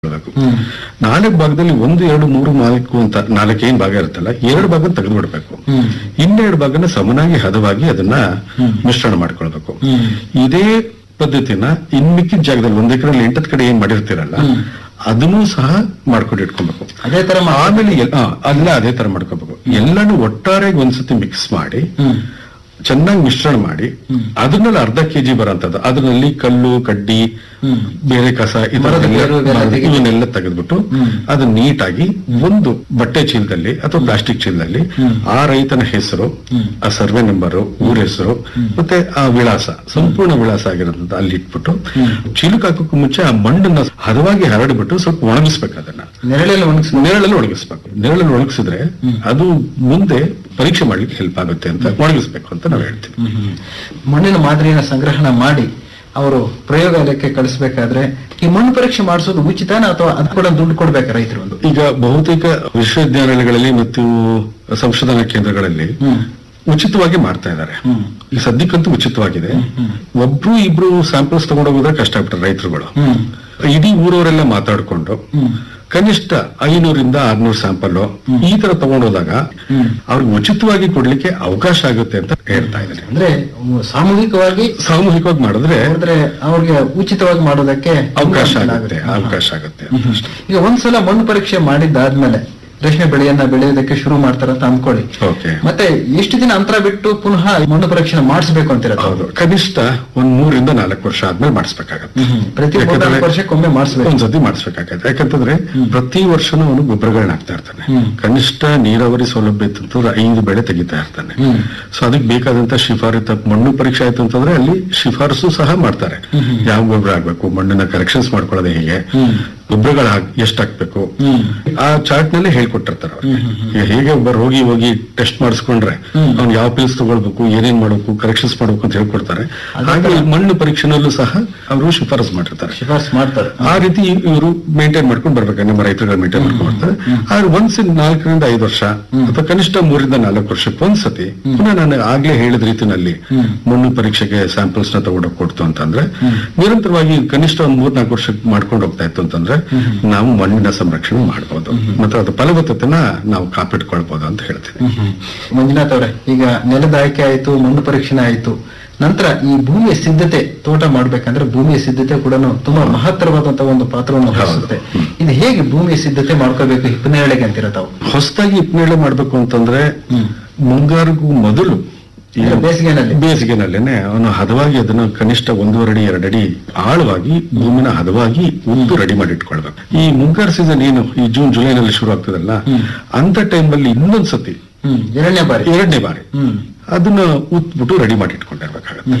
ಮಾಡ್ಬೇಕು ನಾಲ್ಕು ಭಾಗದಲ್ಲಿ ಒಂದು ಎರಡು ಮೂರು ನಾಲ್ಕು ಅಂತ ನಾಲ್ಕು ಏನ್ ಭಾಗ ಇರುತ್ತಲ್ಲ ಎರಡು ಭಾಗ ತೆಗೆದು ಬಿಡ್ಬೇಕು ಇನ್ನೆರಡು ಭಾಗನ ಸಮನಾಗಿ ಹದವಾಗಿ ಅದನ್ನ ಮಿಶ್ರಣ ಮಾಡ್ಕೊಳ್ಬೇಕು ಇದೇ ಪದ್ಧತಿನ ಇನ್ ಮಿಕ್ಕಿದ ಜಾಗದಲ್ಲಿ ಒಂದ್ ಎಕರೆ ಎಂಟತ್ ಕಡೆ ಏನ್ ಮಾಡಿರ್ತೀರಲ್ಲ ಅದನ್ನೂ ಸಹ ಮಾಡ್ಕೊಂಡು ಇಟ್ಕೊಬೇಕು ಅದೇ ತರ ಮಾ- ಆಮೇಲೆ ಎಲ್- ಆ, ಅಲ್ಲ ಅದೇ ತರ ಮಾಡ್ಕೋಬೇಕು ಎಲ್ಲಾನು ಒಟ್ಟಾರೆಯಾಗಿ ಒಂದ್ಸತಿ ಮಿಕ್ಸ್ ಮಾಡಿ ಹ್ಮ್. ಚೆನ್ನಾಗಿ ಮಿಶ್ರಣ ಮಾಡಿ ಅದನ್ನಲ್ಲಿ ಅರ್ಧ ಕೆಜಿ ಬರೋಂಥದ್ದು ಅದರಲ್ಲಿ ಕಲ್ಲು ಕಡ್ಡಿ ಹ್ಮ್. ಬೇರೆ ಕಸ ಮರದ ಬೇರು ಇವೆಲ್ಲ ತೆಗೆದು- ಇವನ್ನೆಲ್ಲ ತೆಗೆದ್ಬಿಟ್ಟು ಅದನ್ನ ನೀಟಾಗಿ ಒಂದು ಬಟ್ಟೆ ಚೀಲದಲ್ಲಿ ಅಥವಾ ಪ್ಲಾಸ್ಟಿಕ್ ಚೀಲದಲ್ಲಿ ಆ ರೈತನ ಹೆಸರು ಆ ಸರ್ವೆ ನಂಬರ್ ಊರ ಹೆಸರು ಮತ್ತೆ ಆ ವಿಳಾಸ ಸಂಪೂರ್ಣ ವಿಳಾಸ ಆಗಿರೋದಂತ ಅಲ್ಲಿ ಇಟ್ಬಿಟ್ಟು ಚೀಲಕ್ಕೆ ಹಾಕೋಕ್ಕೂ ಮುಂಚೆ ಆ ಮಣ್ಣನ್ನ ಹದವಾಗಿ ಹರಡ್ಬಿಟ್ಟು ಸ್ವಲ್ಪ ಒಣಗಿಸ್ಬೇಕು ಅದನ್ನ ನೆರಳಲ್ಲಿ ಒಣಗಿಸ್ ನೆರಳಲ್ಲಿ ಒಣಗಿಸ್ಬೇಕು ನೆರಳಲ್ಲಿ ಒಣಗಿಸಿದ್ರೆ ಅದು ಮುಂದೆ ಪರೀಕ್ಷೆ ಮಾಡ್ಲಿಕ್ಕೆ ಹೆಲ್ಪ್ ಆಗುತ್ತೆ ಅಂತ ಒಣಗಿಸ್ಬೇಕು ಅಂತ ನಾವು ಹೇಳ್ತೀವಿ ಮಣ್ಣಿನ ಮಾದರಿಯನ್ನ ಸಂಗ್ರಹಣ ಮಾಡಿ ಅವರು ಪ್ರಯೋಗಾಲಯಕ್ಕೆ ಕಳಿಸ್ಬೇಕಾದ್ರೆ ಈ ಮಣ್ಣು ಪರೀಕ್ಷೆ ಮಾಡಿಸೋದು ಉಚಿತನ ಅಥವಾ ಅದು ಕೂಡ ದುಡ್ಡು ಕೊಡ್ಬೇಕಾ ರೈತರು ಒಂದು ಈಗ ಬಹುತೇಕ ವಿಶ್ವವಿದ್ಯಾನಿಲಯಗಳಲ್ಲಿ ಮತ್ತು ಸಂಶೋಧನಾ ಕೇಂದ್ರಗಳಲ್ಲಿ ಉಚಿತವಾಗಿ ಮಾಡ್ತಾ ಇದ್ದಾರೆ ಹ್ಮ್. ಈ ಸದ್ಯಕ್ಕಂತೂ ಉಚಿತವಾಗಿದೆ ಒಬ್ರು ಇಬ್ರು ಸ್ಯಾಂಪಲ್ಸ್ ತಗೊಂಡೋಗೋದ್ರೆ ಕಷ್ಟ ಆಗ್ಬಿಟ್ರೆ ರೈತರುಗಳು ಹ್ಮ್. ಇಡೀ ಊರವರೆಲ್ಲ ಮಾತಾಡ್ಕೊಂಡು ಕನಿಷ್ಠ ಐನೂರಿಂದ ಆರ್ನೂರು ಸ್ಯಾಂಪಲ್ ಈ ತರ ತಗೊಂಡೋದಾಗ ಅವ್ರಿಗೆ ಉಚಿತವಾಗಿ ಕೊಡ್ಲಿಕ್ಕೆ ಅವಕಾಶ ಆಗುತ್ತೆ ಅಂತ ಹೇಳ್ತಾ ಇದ್ದಾರೆ ಅಂದ್ರೆ ಸಾಮೂಹಿಕವಾಗಿ ಸಾಮೂಹಿಕವಾಗಿ ಮಾಡಿದ್ರೆ ನೋಡಿದ್ರೆ ಅವ್ರಿಗೆ ಉಚಿತವಾಗಿ ಮಾಡೋದಕ್ಕೆ ಅವಕಾಶ ಅನುಕೂಲ ಆಗುತ್ತೆ ಅವಕಾಶ ಆಗುತ್ತೆ ಈಗ ಒಂದ್ಸಲ ಮಣ್ಣು ಪರೀಕ್ಷೆ ಮಾಡಿದ್ದಾದ್ಮೇಲೆ ರೇಷ್ಮೆ ಬೆಳೆಯನ್ನ ಬೆಳೆಯೋದಕ್ಕೆ ಶುರು ಮಾಡ್ತಾರಂತ ಅಂದ್ಕೊಳ್ಳಿ ಓಕೆ ಮತ್ತೆ ಎಷ್ಟು ದಿನ ಅಂತರ ಬಿಟ್ಟು ಪುನಃ ಮಣ್ಣು ಪರೀಕ್ಷೆ ಮಾಡಿಸ್ಬೇಕು ಅಂತಿರತ್ತೆ ಹೌದು ಕನಿಷ್ಠ ಒಂದ್ ಮೂರಿಂದ ನಾಲ್ಕು ವರ್ಷ ಆದ್ಮೇಲೆ ಮಾಡಿಸ್ಬೇಕಾಗತ್ತೆ ಪ್ರತಿ ಯಾಕಂದ್ರೆ ಮೂರ್ನಾಲ್ಕು ವರ್ಷಕ್ಕೊಮ್ಮೆ ಮಾಡಿಸ್ಬೇಕು ಒಂದ್ಸತಿ ಮಾಡಿಸ್ಬೇಕಾಗತ್ತೆ ಯಾಕಂತಂದ್ರೆ ಪ್ರತಿ ವರ್ಷನೂ ಅವನು ಗೊಬ್ಬರಗಳನ್ನ ಹಾಕ್ತಾ ಇರ್ತಾನೆ ಹ್ಮ್. ಕನಿಷ್ಠ ನೀರಾವರಿ ಸೌಲಭ್ಯ ಇತ್ತಂತಂದ್ರೆ ಐದು ಬೆಳೆ ತೆಗಿತಾ ಇರ್ತಾನೆ ಹ್ಮ್. ಸೊ ಅದಕ್ಕೆ ಬೇಕಾದಂತ ಶಿಫಾರತ ಮಣ್ಣು ಪರೀಕ್ಷೆ ಆಯ್ತು ಅಂತಂದ್ರೆ ಅಲ್ಲಿ ಶಿಫಾರಸು ಸಹ ಮಾಡ್ತಾರೆ ಯಾವ ಗೊಬ್ಬರ ಹಾಕ್ಬೇಕು ಮಣ್ಣನ್ನ ಕರೆಕ್ಷನ್ಸ್ ಮಾಡ್ಕೊಳ್ಳೋದು ಹೇಗೆ ಹ್ಮ್. ಗೊಬ್ಬರಗಳ ಎಷ್ಟು ಹಾಕ್ಬೇಕು ಹ್ಮ್. ಆ ಚಾರ್ಟ್ ನಲ್ಲಿ ಹೇಳ್ಕೊಟ್ಟಿರ್ತಾರೆ ಅವ್ರಿಗೆ. ಈಗ ಹೇಗೆ ಒಬ್ಬ ರೋಗಿ ಹೋಗಿ ಟೆಸ್ಟ್ ಮಾಡಿಸ್ಕೊಂಡ್ರೆ ಅವ್ನು ಯಾವ ಪಿಲ್ಸ್ ತಗೊಳ್ಬೇಕು ಏನೇನ್ ಮಾಡ್ಬೇಕು ಕರೆಕ್ಷನ್ಸ್ ಮಾಡ್ಬೇಕು ಅಂತ ಹೇಳ್ಕೊಡ್ತಾರೆ ಹಾಗೆ ಈ ಮಣ್ಣು ಪರೀಕ್ಷೆನಲ್ಲೂ ಸಹ ಅವರು ಶಿಫಾರಸು ಮಾಡಿರ್ತಾರೆ ಶಿಫಾರಸು ಮಾಡ್ತಾರೆ ಆ ರೀತಿ ಇವರು ಮೇಂಟೈನ್ ಮಾಡ್ಕೊಂಡು ಬರ್ಬೇಕು ನಮ್ಮ ರೈತರುಗಳು ಮೇಂಟೈನ್ ಮಾಡ್ಕೊಂಡು ಬರ್ತಾರೆ ಆದ್ರೆ ಒಂದ್ಸ ನಾಲ್ಕರಿಂದ ಐದು ವರ್ಷ ಅಥವಾ ಕನಿಷ್ಠ ಮೂರಿಂದ ನಾಲ್ಕು ವರ್ಷಕ್ಕೆ ಒಂದ್ಸತಿ ಪುನಃ ನಾನು ಆಗ್ಲೇ ಹೇಳಿದ ರೀತಿನಲ್ಲಿ ಮಣ್ಣು ಪರೀಕ್ಷೆಗೆ ಸ್ಯಾಂಪಲ್ಸ್ ನ ತಗೊಂಡೋಗಿ ಕೊಡ್ತು ಅಂತಂದ್ರೆ ನಿರಂತರವಾಗಿ ಕನಿಷ್ಠ ಒಂದ್ ಮೂರ್ ನಾಲ್ಕು ವರ್ಷಕ್ಕೆ ಮಾಡ್ಕೊಂಡು ಹೋಗ್ತಾ ಇತ್ತು ಅಂತಂದ್ರೆ ನಾವು ಮಣ್ಣಿನ ಸಂರಕ್ಷಣೆ ಮಾಡ್ಬೋದು ಮತ್ತೆ ಅದು ಫಲವತ್ತತೆನ ನಾವು ಕಾಪಿಟ್ಕೊಳ್ಬಹುದು ಅಂತ ಹೇಳ್ತೀನಿ ಮಂಜುನಾಥ್ ಅವರೇ ಈಗ ನೆಲದ ಆಯ್ಕೆ ಆಯ್ತು ಮಣ್ಣು ಪರೀಕ್ಷಣೆ ಆಯ್ತು ನಂತರ ಈ ಭೂಮಿಯ ಸಿದ್ಧತೆ ತೋಟ ಮಾಡ್ಬೇಕಂದ್ರೆ ಭೂಮಿಯ ಸಿದ್ಧತೆ ಕೂಡ ತುಂಬಾ ಮಹತ್ತರವಾದಂತಹ ಒಂದು ಪಾತ್ರವನ್ನು ವಹಿಸುತ್ತೆ ಇದು ಹೇಗೆ ಭೂಮಿಯ ಸಿದ್ಧತೆ ಮಾಡ್ಕೋಬೇಕು ಹಿಪ್ಪನೇಳೆಗೆ ಅಂತೀರ ತಾವು ಹೊಸದಾಗಿ ಹಿಪ್ಪನೇಳೆ ಮಾಡ್ಬೇಕು ಅಂತಂದ್ರೆ ಮುಂಗಾರಿಗೂ ಮೊದಲು ಈ ಈಗ ಬೇಸಿಗೆನಲ್ಲಿ ಬೇಸಿಗೆನಲ್ಲೇನೆ ಅವನು ಹದವಾಗಿ ಅದನ್ನು ಕನಿಷ್ಠ ಒಂದೂವರೆ ಅಡಿ ಎರಡು ಅಡಿ ಆಳವಾಗಿ ಭೂಮಿನ ಹದವಾಗಿ ಉದ್ದು ರೆಡಿ ಮಾಡಿ ಇಟ್ಕೊಳ್ಬೇಕು ಈ ಮುಂಗಾರು ಸೀಸನ್ ಏನು ಈ ಜೂನ್ ಜುಲೈನಲ್ಲಿ ಶುರು ಆಗ್ತದಲ್ಲ ಅಂತ ಟೈಮಲ್ಲಿ ಇನ್ನೊಂದ್ಸತಿ ಹ್ಮ್ ಎರಡನೇ ಬಾರಿ ಎರಡನೇ ಬಾರಿ ಹ್ಮ್ ಅದನ್ನ ಉತ್ಬಿಟ್ಟು ರೆಡಿ ಮಾಡಿ ಇಟ್ಕೊಂಡಿರ್ಬೇಕಾಗತ್ತೆ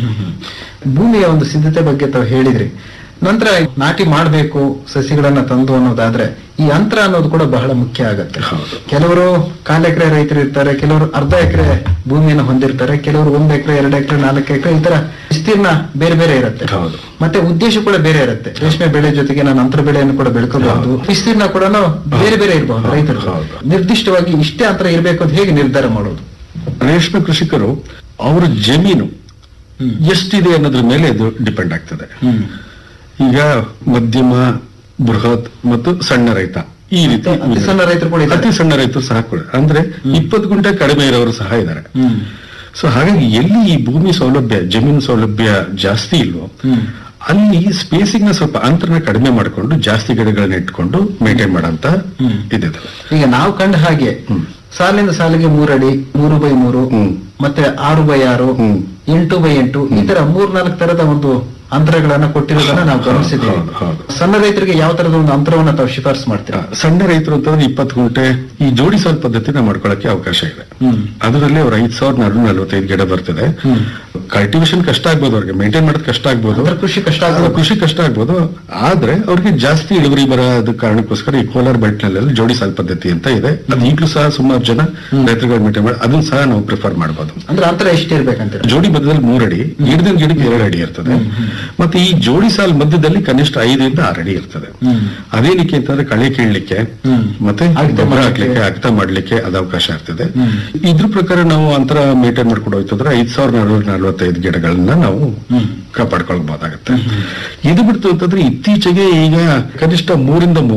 ಭೂಮಿಯ ಒಂದು ಸಿದ್ಧತೆ ಬಗ್ಗೆ ತಾವು ಹೇಳಿದ್ರಿ ನಂತರ ನಾಟಿ ಮಾಡಬೇಕು ಸಸಿಗಳನ್ನ ತಂದು ಅನ್ನೋದಾದ್ರೆ ಈ ಅಂತರ ಅನ್ನೋದು ಕೂಡ ಬಹಳ ಮುಖ್ಯ ಆಗತ್ತೆ ಹೌದು. ಕೆಲವರು ಕಾಲ್ ಎಕರೆ ರೈತರು ಇರ್ತಾರೆ ಕೆಲವರು ಅರ್ಧ ಎಕರೆ ಭೂಮಿಯನ್ನು ಹೊಂದಿರ್ತಾರೆ ಕೆಲವರು ಒಂದ್ ಎಕರೆ ಎರಡು ಎಕರೆ ನಾಲ್ಕು ಎಕರೆ ಈ ತರ ವಿಸ್ತೀರ್ಣ ಬೇರೆ ಬೇರೆ ಇರುತ್ತೆ ಹೌದು. ಮತ್ತೆ ಉದ್ದೇಶ ಕೂಡ ಬೇರೆ ಇರುತ್ತೆ ರೇಷ್ಮೆ ಬೆಳೆ ಜೊತೆಗೆ ನಾನು ಅಂತರ ಬೆಳೆಯನ್ನು ಕೂಡ ಬೆಳ್ಕೋಬಹುದು ವಿಸ್ತೀರ್ಣ ಕೂಡ ಬೇರೆ ಬೇರೆ ಇರಬಹುದು ರೈತರು ಹೌದು. ನಿರ್ದಿಷ್ಟವಾಗಿ ಇಷ್ಟೇ ಅಂತರ ಇರಬೇಕು ಅಂತ ಹೇಗೆ ನಿರ್ಧಾರ ಮಾಡೋದು ರೇಷ್ಮೆ ಕೃಷಿಕರು ಅವ್ರ ಜಮೀನು ಹ್ಮ್. ಎಷ್ಟಿದೆ ಅನ್ನೋದ್ರ ಮೇಲೆ ಇದು ಡಿಪೆಂಡ್ ಆಗ್ತದೆ ಈಗ ಮಧ್ಯಮ ಬೃಹತ್ ಮತ್ತು ಸಣ್ಣ ರೈತ ಈ ರೀತಿ ಅತಿ ಸಣ್ಣ ರೈತರು ಕೂಡ ಇದ್ದಾರೆ. ಅತಿ ಸಣ್ಣ ರೈತರು ಸಹ ಕೂಡ ಅಂದ್ರೆ ಇಪ್ಪತ್ತು ಗುಂಟೆ ಕಡಿಮೆ ಇರೋರು ಸಹ ಇದ್ದಾರೆ ಹ್ಮ್ ಸೊ ಹಾಗಾಗಿ ಎಲ್ಲಿ ಈ ಭೂಮಿ ಸೌಲಭ್ಯ ಜಮೀನು ಸೌಲಭ್ಯ ಜಾಸ್ತಿ ಇಲ್ವೋ ಹ್ಮ್ ಅಲ್ಲಿ ಸ್ಪೇಸಿಂಗ್ ನ ಸ್ವಲ್ಪ ಅಂತರನ ಕಡಿಮೆ ಮಾಡಿಕೊಂಡು ಜಾಸ್ತಿ ಗಿಡಗಳನ್ನ ಇಟ್ಕೊಂಡು ಮೇಂಟೈನ್ ಮಾಡಂತ ಇದೆ ಈಗ ನಾವು ಕಂಡ ಹಾಗೆ ಸಾಲಿಂದ ಸಾಲಿಗೆ ಮೂರಡಿ ಮೂರು ಬೈ ಮೂರು ಹ್ಮ್. ಮತ್ತೆ ಆರು ಬೈ ಆರು ಹ್ಮ್. ಎಂಟು ಬೈ ಎಂಟು ಈ ತರ ಮೂರ್ ನಾಲ್ಕು ತರದ ಒಂದು ಅಂತರಗಳನ್ನ ಕೊಟ್ಟಿರೋದನ್ನ ನಾವು ಗಮನಿಸಿದ್ದೇವೆ ಹೌದು, ಹೌದು. ಸಣ್ಣ ರೈತರಿಗೆ ಯಾವ ತರದ ಒಂದು ಅಂತರವನ್ನ ತಾವು ಶಿಫಾರಸು ಮಾಡ್ತೀರಾ ಸಣ್ಣ ರೈತರು ಅಂತಂದ್ರೆ ಇಪ್ಪತ್ತು ಗುಂಟೆ ಈ ಜೋಡಿ ಸಾಲ್ ಪದ್ಧತಿನ ಮಾಡ್ಕೊಳ್ಳಕ್ಕೆ ಅವಕಾಶ ಇದೆ ಹ್ಮ್. ಅದರಲ್ಲಿ ಅವ್ರ ಐದ್ ಸಾವಿರದ ನಾಲ್ಕು ನಲವತ್ತೈದು ಗಿಡ ಬರ್ತದೆ ಕಲ್ಟಿವೇಶನ್ ಕಷ್ಟ ಆಗ್ಬೋದು ಅವ್ರಿಗೆ ಮೇಂಟೈನ್ ಮಾಡೋದು ಕಷ್ಟ ಆಗ್ಬೋದು ಅಂತರ ಕೃಷಿ ಕಷ್ಟ ಅದು ಆಗೋದು ಕೃಷಿ ಕಷ್ಟ ಆಗ್ಬೋದು ಆದ್ರೆ ಅವ್ರಿಗೆ ಜಾಸ್ತಿ ಇಳುವರಿ ಬರೋದ ಕಾರಣಕ್ಕೋಸ್ಕರ ಈ ಕೋಲಾರ ಬೆಲ್ಟ್ ನಲ್ಲಿ ಜೋಡಿ ಸಾಲ್ ಪದ್ಧತಿ ಅಂತ ಇದೆ ಅದು ಈಗಲೂ ಸಹ ಸುಮಾರು ಜನ ರೈತರುಗಳು ಮೇಂಟೈನ್ ಮಾಡಿ ಅದನ್ನ ಸಹ ನಾವು ಪ್ರಿಫರ್ ಮಾಡಬಹುದು ಅಂದ್ರೆ ಅಂತರ ಎಷ್ಟಿರ್ಬೇಕಂತೀರ ಜೋಡಿ ಮಧ್ಯದಲ್ಲಿ ಮೂರಡಿ ಗಿಡದಿಂದ ಗಿಡಕ್ಕೆ ಎರಡು ಅಡಿ ಇರ್ತದೆ ಮತ್ತೆ ಈ ಜೋಡಿ ಸಾಲ್ ಮಧ್ಯದಲ್ಲಿ ಕನಿಷ್ಠ ಐದರಿಂದ ಆರು ಅಡಿ ಇರ್ತದೆ ಹ್ಮ್. ಅದೇನಕ್ಕೆ ಅಂತಂದ್ರೆ ಕಳೆ ಕೀಳ್ಲಿಕ್ಕೆ ಹ್ಮ್. ಮತ್ತೆ ಅಗತ್ಯ ಗೊಬ್ಬರ ಮಾಡ್ಲಿಕ್ಕೆ. ಹಾಕ್ಲಿಕ್ಕೆ ಅಗ್ತ ಮಾಡ್ಲಿಕ್ಕೆ ಅದು ಅವಕಾಶ ಇರ್ತದೆ ಇದ್ರ ಪ್ರಕಾರ ನಾವು ಅಂತರ ಮೇಂಟೈನ್ ಮಾಡ್ಕೊಂಡು ಹೋಯ್ತಂದ್ರೆ ಐದ್ ಸಾವಿರದ ನಾನೂರ ನಲವತ್ತೈದು ಗಿಡಗಳನ್ನ ನಾವು ಕಾಪಾಡ್ಕೊಳ್ಬಹುದಾಗತ್ತೆ ಇದು ಬಿಡ್ತು ಅಂತಂದ್ರೆ ಇತ್ತೀಚೆಗೆ ಈಗ ಕನಿಷ್ಠ ಮೂರಿಂದ ಮೂರು